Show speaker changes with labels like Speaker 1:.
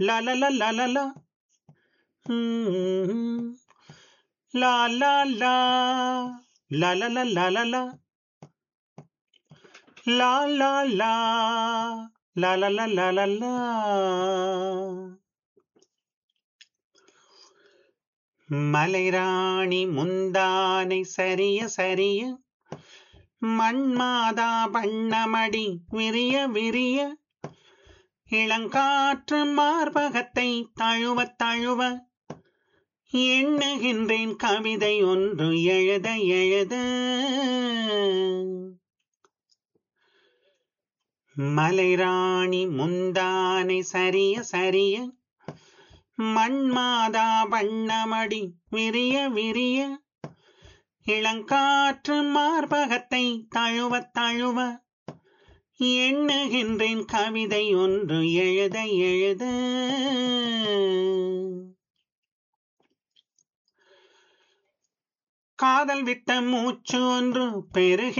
Speaker 1: லா லா லா லா லா லா ம். லா லா லா லா லா லா லா லா லா லா லா லா லா லா லா லா லா லா மலைராணி முந்தானை சரிய சரிய மண்மாதா பண்ணமடி விரிய விரிய இளங்காற்று மார்பகத்தை தழுவ தழுவ எண்ணுகின்றேன் கவிதை ஒன்று எழுத எழுத மலைராணி முந்தானை சரிய சரிய மண்மாதா வண்ணமடி விரிய விரிய இளங்காற்று மார்பகத்தை தழுவ தழுவ எண்ணுகின்றேன் கவிதை ஒன்று எழுத எழுத காதல் விட்ட மூச்சு ஒன்று பெருகி